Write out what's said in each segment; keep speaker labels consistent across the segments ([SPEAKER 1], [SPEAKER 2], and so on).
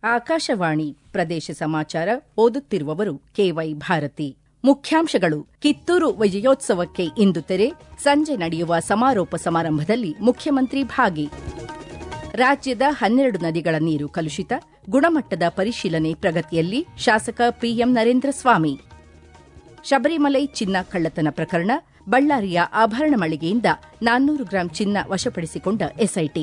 [SPEAKER 1] ಆಕಾಶವಾಣಿ ಪ್ರದೇಶ ಸಮಾಚಾರ ಓದುತ್ತಿರುವವರು ಕೆವೈ ಭಾರತಿ ಮುಖ್ಯಾಂಶಗಳು ಕಿತ್ತೂರು ವಿಜಯೋತ್ಸವಕ್ಕೆ ಇಂದು ತೆರೆ ಸಂಜೆ ನಡೆಯುವ ಸಮಾರೋಪ ಸಮಾರಂಭದಲ್ಲಿ ಮುಖ್ಯಮಂತ್ರಿ ಭಾಗಿ ರಾಜ್ಯದ ಹನ್ನೆರಡು ನದಿಗಳ ನೀರು ಕಲುಷಿತ ಗುಣಮಟ್ಟದ ಪರಿಶೀಲನೆ ಪ್ರಗತಿಯಲ್ಲಿ ಶಾಸಕ ಪಿಎಂ ನರೇಂದ್ರ ಸ್ವಾಮಿ ಶಬರಿಮಲೈ ಚಿನ್ನ ಕಳ್ಳತನ ಪ್ರಕರಣ ಬಳ್ಳಾರಿಯ ಆಭರಣ ಮಳಿಗೆಯಿಂದ ನಾನ್ನೂರು ಗ್ರಾಂ ಚಿನ್ನ ವಶಪಡಿಸಿಕೊಂಡ ಎಸ್ಐಟಿ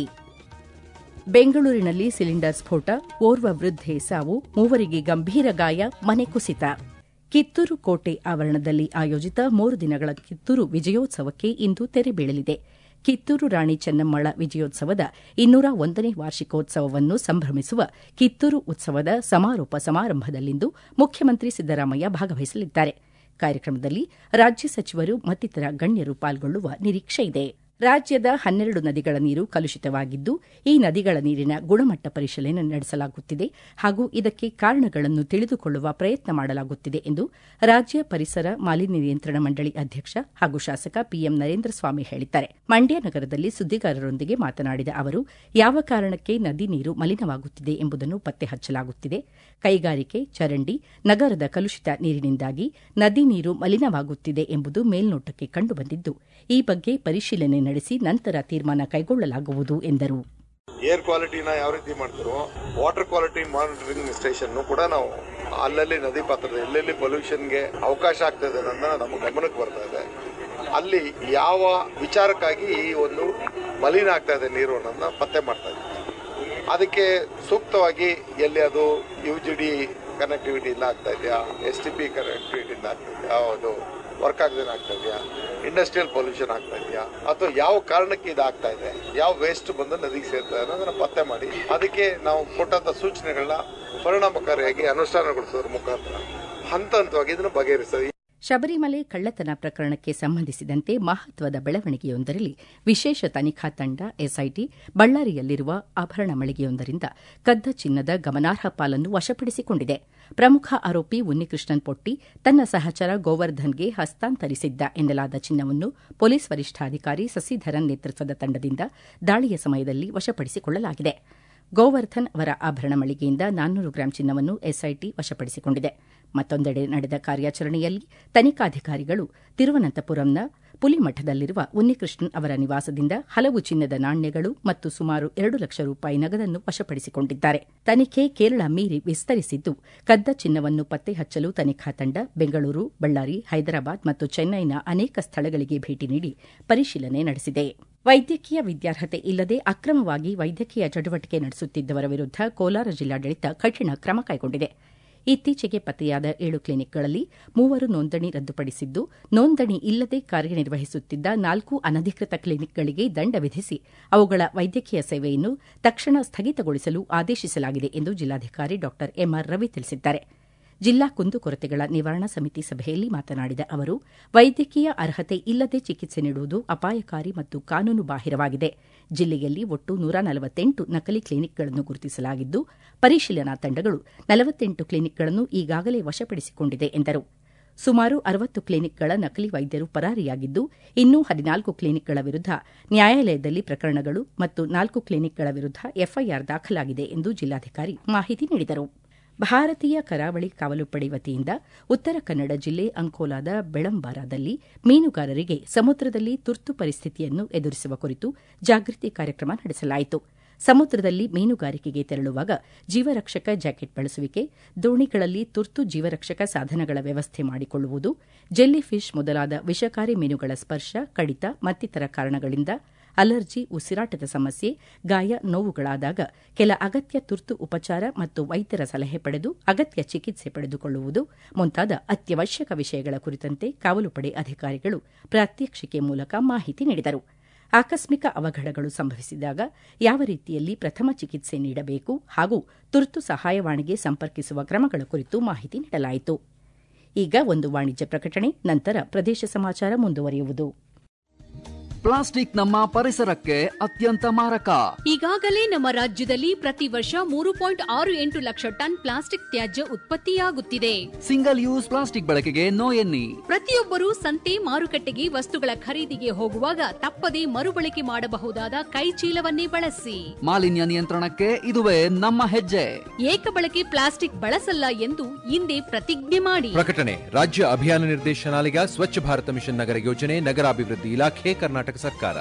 [SPEAKER 1] ಬೆಂಗಳೂರಿನಲ್ಲಿ ಸಿಲಿಂಡರ್ ಸ್ಫೋಟ ಓರ್ವ ವೃದ್ಧೆ ಸಾವು ಮೂವರಿಗೆ ಗಂಭೀರ ಗಾಯ ಮನೆ ಕುಸಿತ ಕಿತ್ತೂರು ಕೋಟೆ ಆವರಣದಲ್ಲಿ ಆಯೋಜಿತ ಮೂರು ದಿನಗಳ ಕಿತ್ತೂರು ವಿಜಯೋತ್ಸವಕ್ಕೆ ಇಂದು ತೆರೆ ಬೀಳಲಿದೆ ಕಿತ್ತೂರು ರಾಣಿ ಚೆನ್ನಮ್ಮಳ ವಿಜಯೋತ್ಸವದ ಇನ್ನೂರ ಒಂದನೇ ವಾರ್ಷಿಕೋತ್ಸವವನ್ನು ಸಂಭ್ರಮಿಸುವ ಕಿತ್ತೂರು ಉತ್ಸವದ ಸಮಾರೋಪ ಸಮಾರಂಭದಲ್ಲಿಂದು ಮುಖ್ಯಮಂತ್ರಿ ಸಿದ್ದರಾಮಯ್ಯ ಭಾಗವಹಿಸಲಿದ್ದಾರೆ ಕಾರ್ಯಕ್ರಮದಲ್ಲಿ ರಾಜ್ಯ ಸಚಿವರು ಮತ್ತಿತರ ಗಣ್ಯರು ಪಾಲ್ಗೊಳ್ಳುವ ನಿರೀಕ್ಷೆಯಿದೆ ರಾಜ್ಯದ ಹನ್ನೆರಡು ನದಿಗಳ ನೀರು ಕಲುಷಿತವಾಗಿದ್ದು ಈ ನದಿಗಳ ನೀರಿನ ಗುಣಮಟ್ಟ ಪರಿಶೀಲನೆ ನಡೆಸಲಾಗುತ್ತಿದೆ ಹಾಗೂ ಇದಕ್ಕೆ ಕಾರಣಗಳನ್ನು ತಿಳಿದುಕೊಳ್ಳುವ ಪ್ರಯತ್ನ ಮಾಡಲಾಗುತ್ತಿದೆ ಎಂದು ರಾಜ್ಯ ಪರಿಸರ ಮಾಲಿನ್ಯ ನಿಯಂತ್ರಣ ಮಂಡಳಿ ಅಧ್ಯಕ್ಷ ಹಾಗೂ ಶಾಸಕ ಪಿಎಂ ನರೇಂದ್ರ ಸ್ವಾಮಿ ಹೇಳಿದ್ದಾರೆ ಮಂಡ್ಯ ನಗರದಲ್ಲಿ ಸುದ್ದಿಗಾರರೊಂದಿಗೆ ಮಾತನಾಡಿದ ಅವರು ಯಾವ ಕಾರಣಕ್ಕೆ ನದಿ ನೀರು ಮಲಿನವಾಗುತ್ತಿದೆ ಎಂಬುದನ್ನು ಪತ್ತೆ ಹಚ್ಚಲಾಗುತ್ತಿದೆ ಕೈಗಾರಿಕೆ ಚರಂಡಿ ನಗರದ ಕಲುಷಿತ ನೀರಿನಿಂದಾಗಿ ನದಿ ನೀರು ಮಲಿನವಾಗುತ್ತಿದೆ ಎಂಬುದು ಮೇಲ್ನೋಟಕ್ಕೆ ಕಂಡುಬಂದಿದ್ದು ಈ ಬಗ್ಗೆ ಪರಿಶೀಲನೆ ನಡೆಸಿ ನಂತರ ತೀರ್ಮಾನ ಕೈಗೊಳ್ಳಲಾಗುವುದು ಎಂದರು
[SPEAKER 2] ಏರ್ ಕ್ವಾಲಿಟಿನ ಯಾವ ರೀತಿ ಮಾಡ್ತಾರೋ ವಾಟರ್ ಕ್ವಾಲಿಟಿ ಮಾನಿಟರಿಂಗ್ ಸ್ಟೇಷನ್ ಕೂಡ ನಾವು ಅಲ್ಲಲ್ಲಿ ನದಿ ಪಾತ್ರದ ಎಲ್ಲೆಲ್ಲಿ ಪೊಲ್ಯೂಷನ್ಗೆ ಅವಕಾಶ ಆಗ್ತದೆ ಅನ್ನೋದನ್ನ ನಮ್ಮ ಗಮನಕ್ಕೆ ಬರ್ತಾ ಇದೆ ಅಲ್ಲಿ ಯಾವ ವಿಚಾರಕ್ಕಾಗಿ ಈ ಒಂದು ಮಲಿನ ಆಗ್ತಾ ಇದೆ ನೀರು ಅನ್ನೋದನ್ನ ಪತ್ತೆ ಮಾಡ್ತಾ ಇದ್ದೀವಿ ಅದಕ್ಕೆ ಸೂಕ್ತವಾಗಿ ಎಲ್ಲಿ ಅದು ಯು ಜಿ ಡಿ ಕನೆಕ್ಟಿವಿಟಿ ಇಲ್ಲ ಆಗ್ತಾ ಇದೆಯಾ ಎಸ್ ಟಿ ಪಿ ಕನೆಕ್ಟಿವಿಟಿ ಇಲ್ಲ ಆಗ್ತಾ ಇದೆಯಾ ಅದು ವರ್ಕ್ ಆಗದೇನೆ ಆಗ್ತಾ ಇದೆಯಾ ಇಂಡಸ್ಟ್ರಿಯಲ್ ಪೊಲ್ಯೂಷನ್ ಆಗ್ತಾ ಇದೆಯಾ ಅಥವಾ ಯಾವ ಕಾರಣಕ್ಕೆ ಇದು ಆಗ್ತಾ ಇದೆ ಯಾವ ವೇಸ್ಟ್ ಬಂದು ನದಿಗೆ ಸೇರ್ತಾ ಇದೆ ಅನ್ನೋದನ್ನ ಪತ್ತೆ ಮಾಡಿ ಅದಕ್ಕೆ ನಾವು ಕೊಟ್ಟಂತ ಸೂಚನೆಗಳನ್ನ ಪರಿಣಾಮಕಾರಿಯಾಗಿ ಅನುಷ್ಠಾನಗೊಳಿಸೋದ್ರ ಮುಖಾಂತರ ಹಂತ ಹಂತವಾಗಿ ಇದನ್ನು ಬಗೆಹರಿಸ್ತದೆ
[SPEAKER 1] ಶಬರಿಮಲೆ ಕಳ್ಳತನ ಪ್ರಕರಣಕ್ಕೆ ಸಂಬಂಧಿಸಿದಂತೆ ಮಹತ್ವದ ಬೆಳವಣಿಗೆಯೊಂದರಲ್ಲಿ ವಿಶೇಷ ತನಿಖಾ ತಂಡ ಎಸ್ಐಟಿ ಬಳ್ಳಾರಿಯಲ್ಲಿರುವ ಆಭರಣ ಮಳಿಗೆಯೊಂದರಿಂದ ಕದ್ದ ಚಿನ್ನದ ಗಮನಾರ್ಹ ಪಾಲನ್ನು ವಶಪಡಿಸಿಕೊಂಡಿದೆ ಪ್ರಮುಖ ಆರೋಪಿ ಉನ್ನಿಕೃಷ್ಣನ್ ಪೊಟ್ಟಿ ತನ್ನ ಸಹಚರ ಗೋವರ್ಧನ್ಗೆ ಹಸ್ತಾಂತರಿಸಿದ್ದ ಎನ್ನಲಾದ ಚಿನ್ನವನ್ನು ಪೊಲೀಸ್ ವರಿಷ್ಠಾಧಿಕಾರಿ ಸಸಿಧರನ್ ನೇತೃತ್ವದ ತಂಡದಿಂದ ದಾಳಿಯ ಸಮಯದಲ್ಲಿ ವಶಪಡಿಸಿಕೊಳ್ಳಲಾಗಿದೆ ಗೋವರ್ಧನ್ ಅವರ ಆಭರಣ ಮಳಿಗೆಯಿಂದ ನಾನ್ನೂರು ಗ್ರಾಂ ಚಿನ್ನವನ್ನು ಎಸ್ಐಟಿ ವಶಪಡಿಸಿಕೊಂಡಿದೆ ಮತ್ತೊಂದೆಡೆ ನಡೆದ ಕಾರ್ಯಾಚರಣೆಯಲ್ಲಿ ತನಿಖಾಧಿಕಾರಿಗಳು ತಿರುವನಂತಪುರಂನ ಪುಲಿಮಠದಲ್ಲಿರುವ ಉನ್ನಿಕೃಷ್ಣನ್ ಅವರ ನಿವಾಸದಿಂದ ಹಲವು ಚಿನ್ನದ ನಾಣ್ಯಗಳು ಮತ್ತು ಸುಮಾರು ಎರಡು ಲಕ್ಷ ರೂಪಾಯಿ ನಗದನ್ನು ವಶಪಡಿಸಿಕೊಂಡಿದ್ದಾರೆ ತನಿಖೆ ಕೇರಳ ಮೀರಿ ವಿಸ್ತರಿಸಿದ್ದು ಕದ್ದ ಚಿನ್ನವನ್ನು ಪತ್ತೆ ಹಚ್ಚಲು ತನಿಖಾ ತಂಡ ಬೆಂಗಳೂರು ಬಳ್ಳಾರಿ ಹೈದರಾಬಾದ್ ಮತ್ತು ಚೆನ್ನೈನ ಅನೇಕ ಸ್ಥಳಗಳಿಗೆ ಭೇಟಿ ನೀಡಿ ಪರಿಶೀಲನೆ ನಡೆಸಿದೆ ವೈದ್ಯಕೀಯ ವಿದ್ಯಾರ್ಹತೆ ಇಲ್ಲದೆ ಅಕ್ರಮವಾಗಿ ವೈದ್ಯಕೀಯ ಚಟುವಟಿಕೆ ನಡೆಸುತ್ತಿದ್ದವರ ವಿರುದ್ಧ ಕೋಲಾರ ಜಿಲ್ಲಾಡಳಿತ ಕಠಿಣ ಕ್ರಮ ಕೈಗೊಂಡಿದೆ ಇತ್ತೀಚೆಗೆ ಪತ್ತೆಯಾದ ಏಳು ಕ್ಲಿನಿಕ್ಗಳಲ್ಲಿ ಮೂವರು ನೋಂದಣಿ ರದ್ದುಪಡಿಸಿದ್ದು ನೋಂದಣಿ ಇಲ್ಲದೆ ಕಾರ್ಯನಿರ್ವಹಿಸುತ್ತಿದ್ದ ನಾಲ್ಕು ಅನಧಿಕೃತ ಕ್ಲಿನಿಕ್ಗಳಿಗೆ ದಂಡ ವಿಧಿಸಿ ಅವುಗಳ ವೈದ್ಯಕೀಯ ಸೇವೆಯನ್ನು ತಕ್ಷಣ ಸ್ಥಗಿತಗೊಳಿಸಲು ಆದೇಶಿಸಲಾಗಿದೆ ಎಂದು ಜಿಲ್ಲಾಧಿಕಾರಿ ಡಾ ಎಂಆರ್ ರವಿ ತಿಳಿಸಿದ್ದಾರೆ ಜಿಲ್ಲಾ ಕುಂದುಕೊರತೆಗಳ ನಿವಾರಣಾ ಸಮಿತಿ ಸಭೆಯಲ್ಲಿ ಮಾತನಾಡಿದ ಅವರು ವೈದ್ಯಕೀಯ ಅರ್ಹತೆ ಇಲ್ಲದೆ ಚಿಕಿತ್ಸೆ ನೀಡುವುದು ಅಪಾಯಕಾರಿ ಮತ್ತು ಕಾನೂನು ಬಾಹಿರವಾಗಿದೆ ಜಿಲ್ಲೆಯಲ್ಲಿ ಒಟ್ಟು ನೂರ ನಲವತ್ತೆಂಟು ನಕಲಿ ಕ್ಲಿನಿಕ್ಗಳನ್ನು ಗುರುತಿಸಲಾಗಿದ್ದು ಪರಿಶೀಲನಾ ತಂಡಗಳು ನಲವತ್ತೆಂಟು ಕ್ಲಿನಿಕ್ಗಳನ್ನು ಈಗಾಗಲೇ ವಶಪಡಿಸಿಕೊಂಡಿದೆ ಎಂದರು ಸುಮಾರು ಅರವತ್ತು ಕ್ಲಿನಿಕ್ಗಳ ನಕಲಿ ವೈದ್ಯರು ಪರಾರಿಯಾಗಿದ್ದು ಇನ್ನೂ ಹದಿನಾಲ್ಕು ಕ್ಲಿನಿಕ್ಗಳ ವಿರುದ್ಧ ನ್ಯಾಯಾಲಯದಲ್ಲಿ ಪ್ರಕರಣಗಳು ಮತ್ತು ನಾಲ್ಕು ಕ್ಲಿನಿಕ್ಗಳ ವಿರುದ್ಧ ಎಫ್ಐಆರ್ ದಾಖಲಾಗಿದೆ ಎಂದು ಜಿಲ್ಲಾಧಿಕಾರಿ ಮಾಹಿತಿ ನೀಡಿದರು ಭಾರತೀಯ ಕರಾವಳಿ ಕಾವಲುಪಡೆ ವತಿಯಿಂದ ಉತ್ತರ ಕನ್ನಡ ಜಿಲ್ಲೆ ಅಂಕೋಲಾದ ಬೆಳಂಬಾರದಲ್ಲಿ ಮೀನುಗಾರರಿಗೆ ಸಮುದ್ರದಲ್ಲಿ ತುರ್ತು ಪರಿಸ್ಥಿತಿಯನ್ನು ಎದುರಿಸುವ ಕುರಿತು ಜಾಗೃತಿ ಕಾರ್ಯಕ್ರಮ ನಡೆಸಲಾಯಿತು ಸಮುದ್ರದಲ್ಲಿ ಮೀನುಗಾರಿಕೆಗೆ ತೆರಳುವಾಗ ಜೀವರಕ್ಷಕ ಜಾಕೆಟ್ ಬಳಸುವಿಕೆ ದೋಣಿಗಳಲ್ಲಿ ತುರ್ತು ಜೀವರಕ್ಷಕ ಸಾಧನಗಳ ವ್ಯವಸ್ಥೆ ಮಾಡಿಕೊಳ್ಳುವುದು ಜೆಲ್ಲಿ ಫಿಶ್ ಮೊದಲಾದ ವಿಷಕಾರಿ ಮೀನುಗಳ ಸ್ಪರ್ಶ ಕಡಿತ ಮತ್ತಿತರ ಕಾರಣಗಳಿಂದ ಅಲರ್ಜಿ ಉಸಿರಾಟದ ಸಮಸ್ಯೆ ಗಾಯ ನೋವುಗಳಾದಾಗ ಕೆಲ ಅಗತ್ಯ ತುರ್ತು ಉಪಚಾರ ಮತ್ತು ವೈದ್ಯರ ಸಲಹೆ ಪಡೆದು ಅಗತ್ಯ ಚಿಕಿತ್ಸೆ ಪಡೆದುಕೊಳ್ಳುವುದು ಮುಂತಾದ ಅತ್ಯವಶ್ಯಕ ವಿಷಯಗಳ ಕುರಿತಂತೆ ಕಾವಲುಪಡೆ ಅಧಿಕಾರಿಗಳು ಪ್ರಾತ್ಯಕ್ಷಿಕೆ ಮೂಲಕ ಮಾಹಿತಿ ನೀಡಿದರು ಆಕಸ್ಮಿಕ ಅವಘಡಗಳು ಸಂಭವಿಸಿದಾಗ ಯಾವ ರೀತಿಯಲ್ಲಿ ಪ್ರಥಮ ಚಿಕಿತ್ಸೆ ನೀಡಬೇಕು ಹಾಗೂ ತುರ್ತು ಸಹಾಯವಾಣಿಗೆ ಸಂಪರ್ಕಿಸುವ ಕ್ರಮಗಳ ಕುರಿತು ಮಾಹಿತಿ ನೀಡಲಾಯಿತು ಈಗ ಒಂದು ವಾಣಿಜ್ಯ ಪ್ರಕಟಣೆ ನಂತರ ಪ್ರದೇಶ ಸಮಾಚಾರ ಮುಂದುವರಿಯುವುದು
[SPEAKER 3] ಪ್ಲಾಸ್ಟಿಕ್ ನಮ್ಮ ಪರಿಸರಕ್ಕೆ ಅತ್ಯಂತ ಮಾರಕ
[SPEAKER 4] ಈಗಾಗಲೇ ನಮ್ಮ ರಾಜ್ಯದಲ್ಲಿ ಪ್ರತಿ ವರ್ಷ ಮೂರು ಪಾಯಿಂಟ್ ಆರು ಎಂಟು ಲಕ್ಷ ಟನ್ ಪ್ಲಾಸ್ಟಿಕ್ ತ್ಯಾಜ್ಯ ಉತ್ಪತ್ತಿಯಾಗುತ್ತಿದೆ
[SPEAKER 3] ಸಿಂಗಲ್ ಯೂಸ್ ಪ್ಲಾಸ್ಟಿಕ್ ಬಳಕೆಗೆ ನೋ ಎನ್ನಿ
[SPEAKER 4] ಪ್ರತಿಯೊಬ್ಬರೂ ಸಂತೆ ಮಾರುಕಟ್ಟೆಗೆ ವಸ್ತುಗಳ ಖರೀದಿಗೆ ಹೋಗುವಾಗ ತಪ್ಪದೇ ಮರುಬಳಕೆ ಮಾಡಬಹುದಾದ ಕೈ ಚೀಲವನ್ನೇ ಬಳಸಿ
[SPEAKER 3] ಮಾಲಿನ್ಯ ನಿಯಂತ್ರಣಕ್ಕೆ ಇದುವೇ ನಮ್ಮ ಹೆಜ್ಜೆ
[SPEAKER 4] ಏಕಬಳಕೆ ಪ್ಲಾಸ್ಟಿಕ್ ಬಳಸಲ್ಲ ಎಂದು ಇಂದೇ ಪ್ರತಿಜ್ಞೆ ಮಾಡಿ
[SPEAKER 5] ಪ್ರಕಟಣೆ ರಾಜ್ಯ ಅಭಿಯಾನ ನಿರ್ದೇಶನಾಲಯ ಸ್ವಚ್ಛ ಭಾರತ ಮಿಷನ್ ನಗರ ಯೋಜನೆ ನಗರಾಭಿವೃದ್ಧಿ ಇಲಾಖೆ ಕರ್ನಾಟಕ ಸರ್ಕಾರ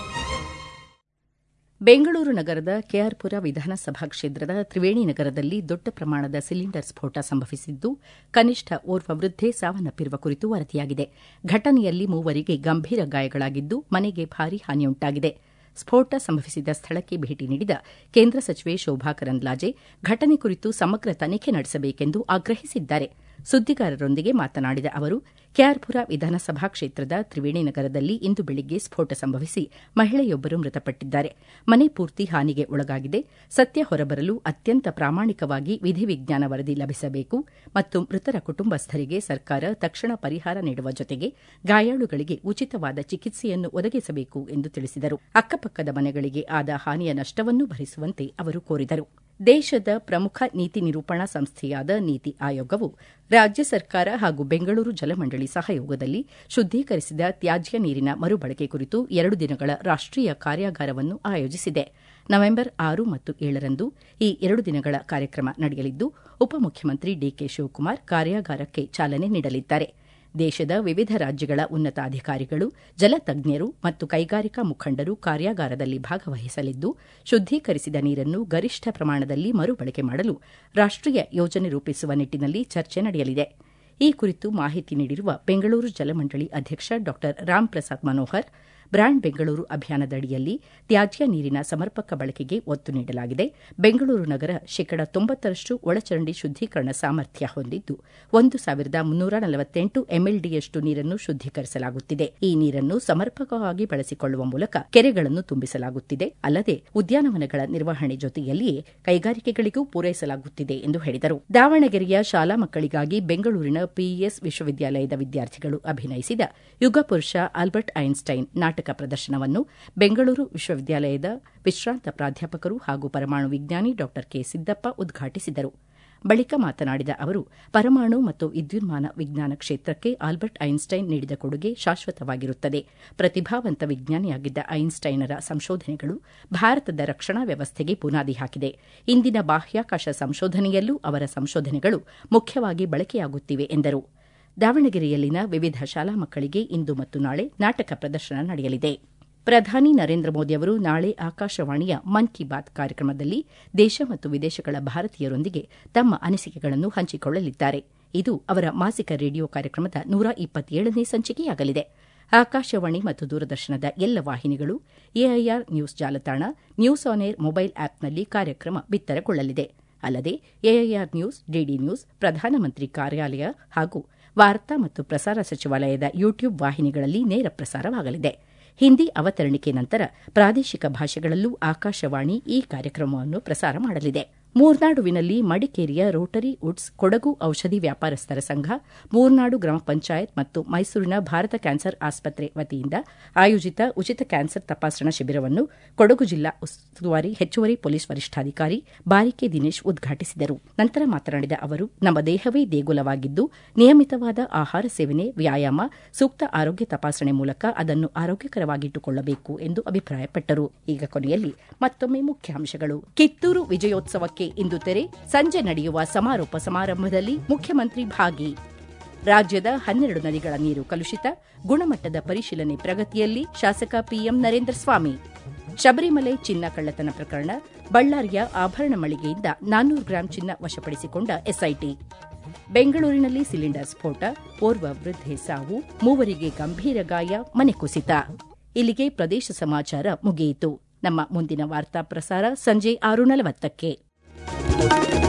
[SPEAKER 1] ಬೆಂಗಳೂರು ನಗರದ ಕೆಆರ್ಪುರ ವಿಧಾನಸಭಾ ಕ್ಷೇತ್ರದ ತ್ರಿವೇಣಿ ನಗರದಲ್ಲಿ ದೊಡ್ಡ ಪ್ರಮಾಣದ ಸಿಲಿಂಡರ್ ಸ್ಫೋಟ ಸಂಭವಿಸಿದ್ದು ಕನಿಷ್ಠ ಓರ್ವ ವೃದ್ಧೆ ಸಾವನ್ನಪ್ಪಿರುವ ಕುರಿತು ವರದಿಯಾಗಿದೆ ಘಟನೆಯಲ್ಲಿ ಮೂವರಿಗೆ ಗಂಭೀರ ಗಾಯಗಳಾಗಿದ್ದು ಮನೆಗೆ ಭಾರೀ ಹಾನಿಯುಂಟಾಗಿದೆ ಸ್ಫೋಟ ಸಂಭವಿಸಿದ ಸ್ಥಳಕ್ಕೆ ಭೇಟಿ ನೀಡಿದ ಕೇಂದ್ರ ಸಚಿವೆ ಶೋಭಾ ಕರಂದ್ಲಾಜೆ ಘಟನೆ ಕುರಿತು ಸಮಗ್ರ ತನಿಖೆ ನಡೆಸಬೇಕೆಂದು ಆಗ್ರಹಿಸಿದ್ದಾರೆ ಸುದ್ದಿಗಾರರೊಂದಿಗೆ ಮಾತನಾಡಿದ ಅವರು ಕೆಆರ್ಪುರ ವಿಧಾನಸಭಾ ಕ್ಷೇತ್ರದ ತ್ರಿವೇಣಿ ನಗರದಲ್ಲಿ ಇಂದು ಬೆಳಿಗ್ಗೆ ಸ್ಫೋಟ ಸಂಭವಿಸಿ ಮಹಿಳೆಯೊಬ್ಬರು ಮೃತಪಟ್ಟಿದ್ದಾರೆ ಮನೆ ಪೂರ್ತಿ ಹಾನಿಗೆ ಒಳಗಾಗಿದೆ ಸತ್ಯ ಹೊರಬರಲು ಅತ್ಯಂತ ಪ್ರಾಮಾಣಿಕವಾಗಿ ವಿಧಿವಿಜ್ಞಾನ ವರದಿ ಲಭಿಸಬೇಕು ಮತ್ತು ಮೃತರ ಕುಟುಂಬಸ್ಥರಿಗೆ ಸರ್ಕಾರ ತಕ್ಷಣ ಪರಿಹಾರ ನೀಡುವ ಜೊತೆಗೆ ಗಾಯಾಳುಗಳಿಗೆ ಉಚಿತವಾದ ಚಿಕಿತ್ಸೆಯನ್ನು ಒದಗಿಸಬೇಕು ಎಂದು ತಿಳಿಸಿದರು ಅಕ್ಕಪಕ್ಕದ ಮನೆಗಳಿಗೆ ಆದ ಹಾನಿಯ ನಷ್ಟವನ್ನು ಭರಿಸುವಂತೆ ಅವರು ಕೋರಿದರು ದೇಶದ ಪ್ರಮುಖ ನೀತಿ ನಿರೂಪಣಾ ಸಂಸ್ಥೆಯಾದ ನೀತಿ ಆಯೋಗವು ರಾಜ್ಯ ಸರ್ಕಾರ ಹಾಗೂ ಬೆಂಗಳೂರು ಜಲಮಂಡಳಿ ಸಹಯೋಗದಲ್ಲಿ ಶುದ್ದೀಕರಿಸಿದ ತ್ಯಾಜ್ಯ ನೀರಿನ ಮರುಬಳಕೆ ಕುರಿತು ಎರಡು ದಿನಗಳ ರಾಷ್ಟೀಯ ಕಾರ್ಯಾಗಾರವನ್ನು ಆಯೋಜಿಸಿದೆ ನವೆಂಬರ್ ಆರು ಮತ್ತು ಏಳರಂದು ಈ ಎರಡು ದಿನಗಳ ಕಾರ್ಯಕ್ರಮ ನಡೆಯಲಿದ್ದು ಉಪಮುಖ್ಯಮಂತ್ರಿ ಡಿಕೆ ಶಿವಕುಮಾರ್ ಕಾರ್ಯಾಗಾರಕ್ಕೆ ಚಾಲನೆ ನೀಡಲಿದ್ದಾರೆ ದೇಶದ ವಿವಿಧ ರಾಜ್ಯಗಳ ಉನ್ನತಾಧಿಕಾರಿಗಳು ಜಲತಜ್ಞರು ಮತ್ತು ಕೈಗಾರಿಕಾ ಮುಖಂಡರು ಕಾರ್ಯಾಗಾರದಲ್ಲಿ ಭಾಗವಹಿಸಲಿದ್ದು ಶುದ್ದೀಕರಿಸಿದ ನೀರನ್ನು ಗರಿಷ್ಠ ಪ್ರಮಾಣದಲ್ಲಿ ಮರುಬಳಕೆ ಮಾಡಲು ರಾಷ್ಟೀಯ ಯೋಜನೆ ರೂಪಿಸುವ ನಿಟ್ಟಿನಲ್ಲಿ ಚರ್ಚೆ ನಡೆಯಲಿದೆ ಈ ಕುರಿತು ಮಾಹಿತಿ ನೀಡಿರುವ ಬೆಂಗಳೂರು ಜಲಮಂಡಳಿ ಅಧ್ಯಕ್ಷ ಡಾ ರಾಮ್ ಪ್ರಸಾದ್ ಮನೋಹರ್ ಬ್ರ್ಯಾಂಡ್ ಬೆಂಗಳೂರು ಅಭಿಯಾನದಡಿಯಲ್ಲಿ ತ್ಯಾಜ್ಯ ನೀರಿನ ಸಮರ್ಪಕ ಬಳಕೆಗೆ ಒತ್ತು ನೀಡಲಾಗಿದೆ ಬೆಂಗಳೂರು ನಗರ ಶೇಕಡ ತೊಂಬತ್ತರಷ್ಟು ಒಳಚರಂಡಿ ಶುದ್ದೀಕರಣ ಸಾಮರ್ಥ್ಯ ಹೊಂದಿದ್ದು ಒಂದು ಸಾವಿರದ ಮುನ್ನೂರ ನಲವತ್ತೆಂಟು ಎಂಎಲ್ಡಿಯಷ್ಟು ನೀರನ್ನು ಶುದ್ದೀಕರಿಸಲಾಗುತ್ತಿದೆ ಈ ನೀರನ್ನು ಸಮರ್ಪಕವಾಗಿ ಬಳಸಿಕೊಳ್ಳುವ ಮೂಲಕ ಕೆರೆಗಳನ್ನು ತುಂಬಿಸಲಾಗುತ್ತಿದೆ ಅಲ್ಲದೆ ಉದ್ಯಾನವನಗಳ ನಿರ್ವಹಣೆ ಜೊತೆಯಲ್ಲಿಯೇ ಕೈಗಾರಿಕೆಗಳಿಗೂ ಪೂರೈಸಲಾಗುತ್ತಿದೆ ಎಂದು ಹೇಳಿದರು ದಾವಣಗೆರೆಯ ಶಾಲಾ ಮಕ್ಕಳಿಗಾಗಿ ಬೆಂಗಳೂರಿನ ಪಿಇಎಸ್ ವಿಶ್ವವಿದ್ಯಾಲಯದ ವಿದ್ಯಾರ್ಥಿಗಳು ಅಭಿನಯಿಸಿದ ಯುಗಪುರುಷ ಆಲ್ಬರ್ಟ್ ಐನ್ಸ್ಟೈನ್ ನಾಟಕ ಪ್ರದರ್ಶನವನ್ನು ಬೆಂಗಳೂರು ವಿಶ್ವವಿದ್ಯಾಲಯದ ವಿಶ್ರಾಂತ ಪ್ರಾಧ್ಯಾಪಕರು ಹಾಗೂ ಪರಮಾಣು ವಿಜ್ಞಾನಿ ಡಾ ಕೆ ಸಿದ್ದಪ್ಪ ಉದ್ಘಾಟಿಸಿದರು ಬಳಿಕ ಮಾತನಾಡಿದ ಅವರು ಪರಮಾಣು ಮತ್ತು ವಿದ್ಯುನ್ಮಾನ ವಿಜ್ಞಾನ ಕ್ಷೇತ್ರಕ್ಕೆ ಆಲ್ಬರ್ಟ್ ಐನ್ಸ್ಟೈನ್ ನೀಡಿದ ಕೊಡುಗೆ ಶಾಶ್ವತವಾಗಿರುತ್ತದೆ ಪ್ರತಿಭಾವಂತ ವಿಜ್ಞಾನಿಯಾಗಿದ್ದ ಐನ್ಸ್ಟೈನರ ಸಂಶೋಧನೆಗಳು ಭಾರತದ ರಕ್ಷಣಾ ವ್ಯವಸ್ಥೆಗೆ ಬುನಾದಿ ಹಾಕಿದೆ ಇಂದಿನ ಬಾಹ್ಯಾಕಾಶ ಸಂಶೋಧನೆಯಲ್ಲೂ ಅವರ ಸಂಶೋಧನೆಗಳು ಮುಖ್ಯವಾಗಿ ಬಳಕೆಯಾಗುತ್ತಿವೆ ಎಂದರು ದಾವಣಗೆರೆಯಲ್ಲಿನ ವಿವಿಧ ಶಾಲಾ ಮಕ್ಕಳಿಗೆ ಇಂದು ಮತ್ತು ನಾಳೆ ನಾಟಕ ಪ್ರದರ್ಶನ ನಡೆಯಲಿದೆ ಪ್ರಧಾನಿ ನರೇಂದ್ರ ಮೋದಿ ಅವರು ನಾಳೆ ಆಕಾಶವಾಣಿಯ ಮನ್ ಕಿ ಬಾತ್ ಕಾರ್ಯಕ್ರಮದಲ್ಲಿ ದೇಶ ಮತ್ತು ವಿದೇಶಗಳ ಭಾರತೀಯರೊಂದಿಗೆ ತಮ್ಮ ಅನಿಸಿಕೆಗಳನ್ನು ಹಂಚಿಕೊಳ್ಳಲಿದ್ದಾರೆ ಇದು ಅವರ ಮಾಸಿಕ ರೇಡಿಯೋ ಕಾರ್ಯಕ್ರಮದ ನೂರ ಇಪ್ಪತ್ತೇಳನೇ ಸಂಚಿಕೆಯಾಗಲಿದೆ ಆಕಾಶವಾಣಿ ಮತ್ತು ದೂರದರ್ಶನದ ಎಲ್ಲ ವಾಹಿನಿಗಳು ಎಐಆರ್ ನ್ಯೂಸ್ ಜಾಲತಾಣ ನ್ಯೂಸ್ ಆನ್ ಏರ್ ಮೊಬೈಲ್ ಆಪ್ನಲ್ಲಿ ಕಾರ್ಯಕ್ರಮ ಬಿತ್ತರಗೊಳ್ಳಲಿದೆ ಅಲ್ಲದೆ ಎಐಆರ್ ನ್ಯೂಸ್ ಡಿಡಿ ನ್ಯೂಸ್ ಪ್ರಧಾನಮಂತ್ರಿ ಕಾರ್ಯಾಲಯ ಹಾಗೂ ವಾರ್ತಾ ಮತ್ತು ಪ್ರಸಾರ ಸಚಿವಾಲಯದ ಯೂಟ್ಯೂಬ್ ವಾಹಿನಿಗಳಲ್ಲಿ ನೇರ ಪ್ರಸಾರವಾಗಲಿದೆ ಹಿಂದಿ ಅವತರಣಿಕೆ ನಂತರ ಪ್ರಾದೇಶಿಕ ಭಾಷೆಗಳಲ್ಲೂ ಆಕಾಶವಾಣಿ ಈ ಕಾರ್ಯಕ್ರಮವನ್ನು ಪ್ರಸಾರ ಮಾಡಲಿದೆ ಮೂರ್ನಾಡುವಿನಲ್ಲಿ ಮಡಿಕೇರಿಯ ರೋಟರಿ ವುಡ್ಸ್ ಕೊಡಗು ಔಷಧಿ ವ್ಯಾಪಾರಸ್ಥರ ಸಂಘ ಮೂರ್ನಾಡು ಗ್ರಾಮ ಪಂಚಾಯತ್ ಮತ್ತು ಮೈಸೂರಿನ ಭಾರತ ಕ್ಯಾನ್ಸರ್ ಆಸ್ಪತ್ರೆ ವತಿಯಿಂದ ಆಯೋಜಿತ ಉಚಿತ ಕ್ಯಾನ್ಸರ್ ತಪಾಸಣಾ ಶಿಬಿರವನ್ನು ಕೊಡಗು ಜಿಲ್ಲಾ ಉಸ್ತುವಾರಿ ಹೆಚ್ಚುವರಿ ಪೊಲೀಸ್ ವರಿಷ್ಠಾಧಿಕಾರಿ ಬಾರಿಕೆ ದಿನೇಶ್ ಉದ್ಘಾಟಿಸಿದರು ನಂತರ ಮಾತನಾಡಿದ ಅವರು ನಮ್ಮ ದೇಹವೇ ದೇಗುಲವಾಗಿದ್ದು ನಿಯಮಿತವಾದ ಆಹಾರ ಸೇವನೆ ವ್ಯಾಯಾಮ ಸೂಕ್ತ ಆರೋಗ್ಯ ತಪಾಸಣೆ ಮೂಲಕ ಅದನ್ನು ಆರೋಗ್ಯಕರವಾಗಿಟ್ಟುಕೊಳ್ಳಬೇಕು ಎಂದು ಅಭಿಪ್ರಾಯಪಟ್ಟರು ಈಗ ಕೊನೆಯಲ್ಲಿ ಮತ್ತೊಮ್ಮೆ ಮುಖ್ಯಾಂಶಗಳು ಕಿತ್ತೂರು ವಿಜಯೋತ್ಸವಕ್ಕೆ ಇಂದು ತೆರೆ ಸಂಜೆ ನಡೆಯುವ ಸಮಾರೋಪ ಸಮಾರಂಭದಲ್ಲಿ ಮುಖ್ಯಮಂತ್ರಿ ಭಾಗಿ ರಾಜ್ಯದ ಹನ್ನೆರಡು ನದಿಗಳ ನೀರು ಕಲುಷಿತ ಗುಣಮಟ್ಟದ ಪರಿಶೀಲನೆ ಪ್ರಗತಿಯಲ್ಲಿ ಶಾಸಕ ಪಿಎಂ ನರೇಂದ್ರ ಸ್ವಾಮಿ ಶಬರಿಮಲೆ ಚಿನ್ನ ಕಳ್ಳತನ ಪ್ರಕರಣ ಬಳ್ಳಾರಿಯ ಆಭರಣ ಮಳಿಗೆಯಿಂದ ನಾನ್ನೂರು ಗ್ರಾಂ ಚಿನ್ನ ವಶಪಡಿಸಿಕೊಂಡ ಎಸ್ಐಟಿ ಬೆಂಗಳೂರಿನಲ್ಲಿ ಸಿಲಿಂಡರ್ ಸ್ಫೋಟ ಓರ್ವ ವೃದ್ಧೆ ಸಾವು ಮೂವರಿಗೆ ಗಂಭೀರ ಗಾಯ ಮನೆ ಕುಸಿತ ಇಲ್ಲಿಗೆ ಪ್ರದೇಶ ಸಮಾಚಾರ ಮುಗಿಯಿತು ನಮ್ಮ ಮುಂದಿನ ವಾರ್ತಾ ಪ್ರಸಾರ ಸಂಜೆ ಆರು ನಲವತ್ತಕ್ಕೆ